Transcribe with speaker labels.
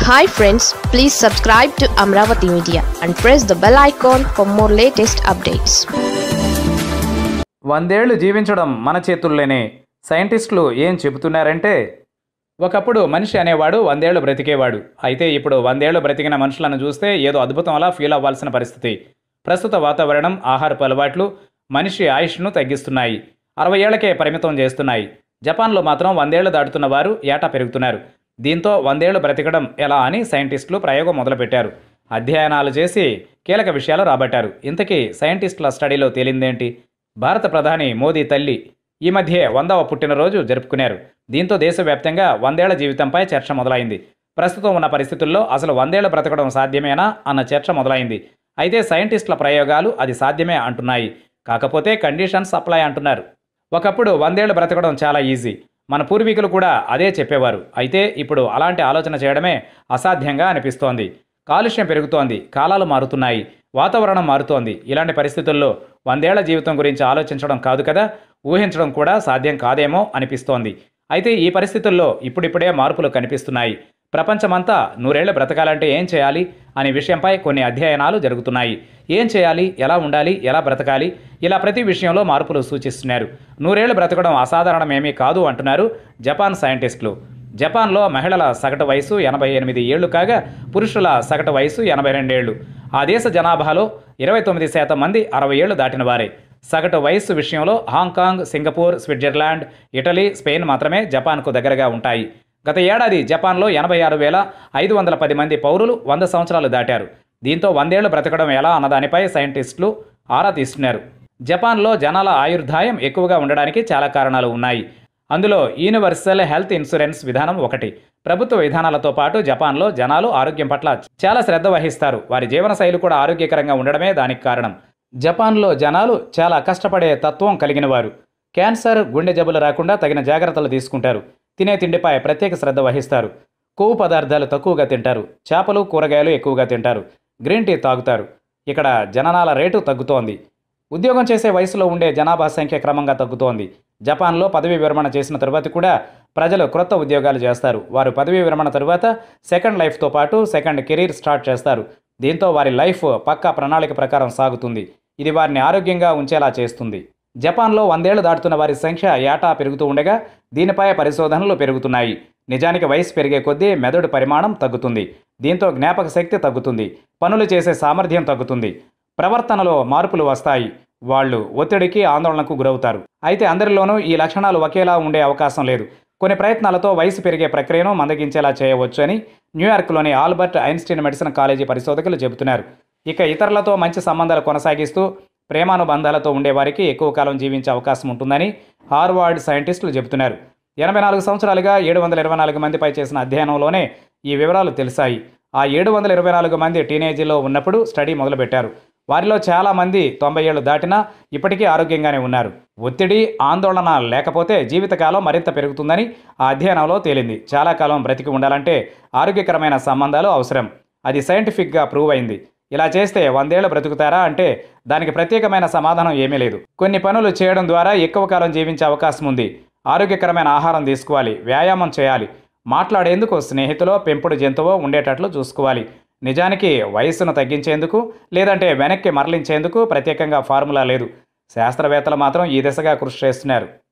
Speaker 1: hi friends please subscribe to Amaravati media and press the bell icon for more latest updates
Speaker 2: వందేళ్లు జీవించడం మన చేతుల్లోనే సైంటిస్టులు ఏం చెబుతున్నారంటే ఒకప్పుడు మనిషి అనేవాడు వందేళ్లు బ్రతికేవాడు అయితే ఇప్పుడు వందేళ్లు బ్రతికిన మనుషులను చూస్తే ఏదో అద్భుతంలా ఫీల్ అవ్వాల్సిన పరిస్థితి ప్రస్తుత వాతావరణం ఆహారపు అలవాట్లు మనిషి ఆయుష్ను తగ్గిస్తున్నాయి అరవై ఏళ్లకే పరిమితం చేస్తున్నాయి జపాన్లో మాత్రం వందేళ్లు దాటుతున్న వారు ఏటా పెరుగుతున్నారు దీంతో వందేళ్లు బ్రతికడం ఎలా అని సైంటిస్టులు ప్రయోగం మొదలుపెట్టారు అధ్యయనాలు చేసి కీలక విషయాలు రాబట్టారు ఇంతకీ సైంటిస్టుల స్టడీలో తేలిందేంటి భారత ప్రధాని మోదీ తల్లి ఈ మధ్య వందవ పుట్టినరోజు జరుపుకున్నారు దీంతో దేశవ్యాప్తంగా వందేళ్ల జీవితంపై చర్చ మొదలైంది ప్రస్తుతం ఉన్న పరిస్థితుల్లో అసలు వందేళ్లు బ్రతకడం సాధ్యమేనా అన్న చర్చ మొదలైంది అయితే సైంటిస్టుల ప్రయోగాలు అది సాధ్యమే అంటున్నాయి కాకపోతే కండిషన్స్ అప్లై అంటున్నారు ఒకప్పుడు వందేళ్లు బ్రతకడం చాలా ఈజీ మన పూర్వీకులు కూడా అదే చెప్పేవారు అయితే ఇప్పుడు అలాంటి ఆలోచన చేయడమే అసాధ్యంగా అనిపిస్తోంది కాలుష్యం పెరుగుతోంది కాలాలు మారుతున్నాయి వాతావరణం మారుతోంది ఇలాంటి పరిస్థితుల్లో వందేళ్ల జీవితం గురించి ఆలోచించడం కాదు కదా ఊహించడం కూడా సాధ్యం కాదేమో అనిపిస్తోంది అయితే ఈ పరిస్థితుల్లో ఇప్పుడిప్పుడే మార్పులు కనిపిస్తున్నాయి ప్రపంచమంతా నూరేళ్లు బ్రతకాలంటే ఏం చేయాలి అనే విషయంపై కొన్ని అధ్యయనాలు జరుగుతున్నాయి ఏం చేయాలి ఎలా ఉండాలి ఎలా బ్రతకాలి ఇలా ప్రతి విషయంలో మార్పులు సూచిస్తున్నారు నూరేళ్లు బ్రతకడం అసాధారణమేమీ కాదు అంటున్నారు జపాన్ సైంటిస్టులు జపాన్లో మహిళల సగటు వయసు ఎనభై ఎనిమిది ఏళ్లు కాగా పురుషుల సగటు వయసు ఎనభై రెండేళ్లు ఆ దేశ జనాభాలో ఇరవై తొమ్మిది శాతం మంది అరవై ఏళ్లు దాటిన వారే సగటు వయస్సు విషయంలో Hong Kong Singapore Switzerland Italy Spain మాత్రమే జపాన్కు దగ్గరగా ఉంటాయి గత ఏడాది జపాన్లో ఎనభై ఆరు వేల ఐదు వందల పది మంది పౌరులు వంద సంవత్సరాలు దాటారు దీంతో వందేళ్లు బ్రతకడం ఎలా అన్నదానిపై సైంటిస్టులు ఆరా తీస్తున్నారు జపాన్లో జనాల ఆయుర్దాయం ఎక్కువగా ఉండడానికి చాలా కారణాలు ఉన్నాయి అందులో యూనివర్సల్ హెల్త్ ఇన్సూరెన్స్ విధానం ఒకటి ప్రభుత్వ విధానాలతో పాటు జపాన్లో జనాలు ఆరోగ్యం పట్ల చాలా శ్రద్ధ వహిస్తారు వారి జీవనశైలి కూడా ఆరోగ్యకరంగా ఉండడమే దానికి కారణం జపాన్లో జనాలు చాలా కష్టపడే తత్వం కలిగిన వారు క్యాన్సర్ గుండె జబ్బులు రాకుండా తగిన జాగ్రత్తలు తీసుకుంటారు తినే తిండిపై ప్రత్యేక శ్రద్ధ వహిస్తారు కొవ్వు పదార్థాలు తక్కువగా తింటారు చేపలు కూరగాయలు ఎక్కువగా తింటారు గ్రీన్ టీ తాగుతారు ఇక్కడ జననాల రేటు తగ్గుతోంది ఉద్యోగం చేసే వయసులో ఉండే జనాభా సంఖ్య క్రమంగా తగ్గుతోంది జపాన్లో పదవీ విరమణ చేసిన తరువాత కూడా ప్రజలు క్రొత్త ఉద్యోగాలు చేస్తారు వారు పదవీ విరమణ తరువాత సెకండ్ లైఫ్తో పాటు సెకండ్ కెరీర్ స్టార్ట్ చేస్తారు దీంతో వారి లైఫ్ పక్కా ప్రణాళిక ప్రకారం సాగుతుంది ఇది వారిని ఆరోగ్యంగా ఉంచేలా చేస్తుంది జపాన్లో వందేళ్లు దాటుతున్న వారి సంఖ్య ఏటా పెరుగుతూ ఉండగా దీనిపై పరిశోధనలు పెరుగుతున్నాయి నిజానికి వయసు పెరిగే కొద్దీ మెదడు పరిమాణం తగ్గుతుంది దీంతో జ్ఞాపక శక్తి తగ్గుతుంది పనులు చేసే సామర్థ్యం తగ్గుతుంది ప్రవర్తనలో మార్పులు వస్తాయి వాళ్ళు ఒత్తిడికి ఆందోళనకు గురవుతారు అయితే అందరిలోనూ ఈ లక్షణాలు ఒకేలా ఉండే అవకాశం లేదు కొన్ని ప్రయత్నాలతో వయసు పెరిగే ప్రక్రియను మందగించేలా చేయవచ్చు అని న్యూయార్క్లోని ఆల్బర్ట్ ఐన్స్టీన్ మెడిసిన్ కాలేజీ పరిశోధకులు చెబుతున్నారు ఇక ఇతరులతో మంచి సంబంధాలు కొనసాగిస్తూ ప్రేమానుబంధాలతో ఉండేవారికి ఎక్కువ కాలం జీవించే అవకాశం ఉంటుందని హార్వార్డ్ సైంటిస్టులు చెబుతున్నారు ఎనభై నాలుగు సంవత్సరాలుగా ఏడు వందల ఇరవై నాలుగు మందిపై చేసిన అధ్యయనంలోనే ఈ వివరాలు తెలిసాయి ఆ ఏడు వందల ఇరవై నాలుగు మంది టీనేజీలో ఉన్నప్పుడు స్టడీ మొదలుపెట్టారు వారిలో చాలామంది తొంభై ఏళ్ళు దాటినా ఇప్పటికీ ఆరోగ్యంగానే ఉన్నారు ఒత్తిడి ఆందోళన లేకపోతే జీవితకాలం మరింత పెరుగుతుందని ఆ అధ్యయనంలో తేలింది చాలా కాలం బ్రతికి ఉండాలంటే ఆరోగ్యకరమైన సంబంధాలు అవసరం అది సైంటిఫిక్గా ప్రూవ్ అయింది ఇలా చేస్తే వందేళ్లు బ్రతుకుతారా అంటే దానికి ప్రత్యేకమైన సమాధానం ఏమీ లేదు కొన్ని పనులు చేయడం ద్వారా ఎక్కువ కాలం జీవించే అవకాశం ఉంది ఆరోగ్యకరమైన ఆహారం తీసుకోవాలి వ్యాయామం చేయాలి మాట్లాడేందుకు స్నేహితులో పెంపుడు జంతువు ఉండేటట్లు చూసుకోవాలి నిజానికి వయస్సును తగ్గించేందుకు లేదంటే వెనక్కి మరలించేందుకు ప్రత్యేకంగా ఫార్ములా లేదు శాస్త్రవేత్తలు మాత్రం ఈ దిశగా కృషి చేస్తున్నారు